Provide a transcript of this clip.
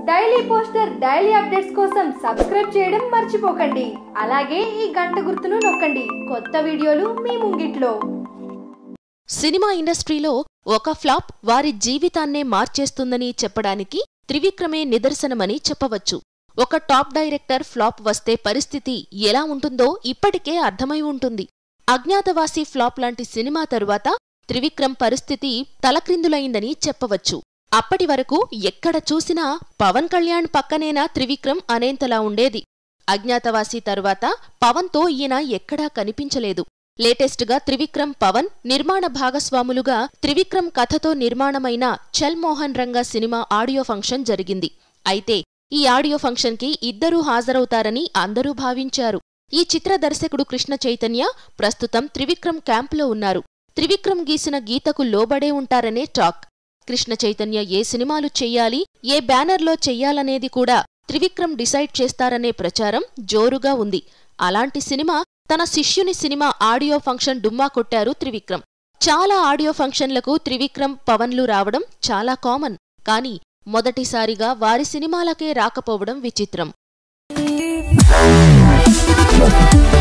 daily poster daily updates కోసం subscribe చేయడం మర్చిపోకండి అలాగే ఈ గంట గుర్తును నొక్కండి కొత్త వీడియోలు మీ ముంగిట్లో సినిమా ఇండస్ట్రీలో ఒక ఫ్లాప్ వారి జీవితాన్నే మార్చేస్తుందని చెప్పడానికి త్రివిక్రమే నిదర్శనమని చెప్పవచ్చు ఒక టాప్ డైరెక్టర్ ఫ్లాప్ వస్తే పరిస్థితి ఎలా ఉంటుందో ఇప్పటికే అర్థమై ఉంటుంది అజ్ఞాతవాసి ఫ్లాప్ లాంటి సినిమా తరువాత త్రివిక్రమ్ పరిస్థితి తలక్రిందులైందని చెప్పవచ్చు అప్పటి వరకు ఎక్కడ చూసినా పవన్ కళ్యాణ్ పక్కనేనా త్రివిక్రమ్ అనేంతలా ఉండేది అజ్ఞాతవాసి తరువాత పవన్తో ఈయన ఎక్కడా కనిపించలేదు లేటెస్ట్గా త్రివిక్రమ్ పవన్ నిర్మాణ భాగస్వాములుగా త్రివిక్రమ్ కథతో నిర్మాణమైన Chal Mohan Ranga cinema audio function జరిగింది అయితే ఈ ఆడియో ఫంక్షన్కి ఇద్దరూ హాజరవుతారని అందరూ భావించారు ఈ చిత్ర దర్శకుడు కృష్ణ చైతన్య ప్రస్తుతం త్రివిక్రమ్ క్యాంపులో ఉన్నారు త్రివిక్రమ్ గీసిన గీతకు లోబడే ఉంటారనే టాక్ కృష్ణ చైతన్య ఏ సినిమాలు చెయ్యాలి ఏ బ్యానర్లో చెయ్యాలనేది కూడా త్రివిక్రమ్ డిసైడ్ చేస్తారనే ప్రచారం జోరుగా ఉంది అలాంటి సినిమా తన శిష్యుని సినిమా ఆడియో ఫంక్షన్ డుమ్మా కొట్టారు త్రివిక్రమ్ చాలా ఆడియో ఫంక్షన్లకు త్రివిక్రమ్ పవన్లు రావడం చాలా కామన్ కానీ మొదటిసారిగా వారి సినిమాలకే రాకపోవడం విచిత్రం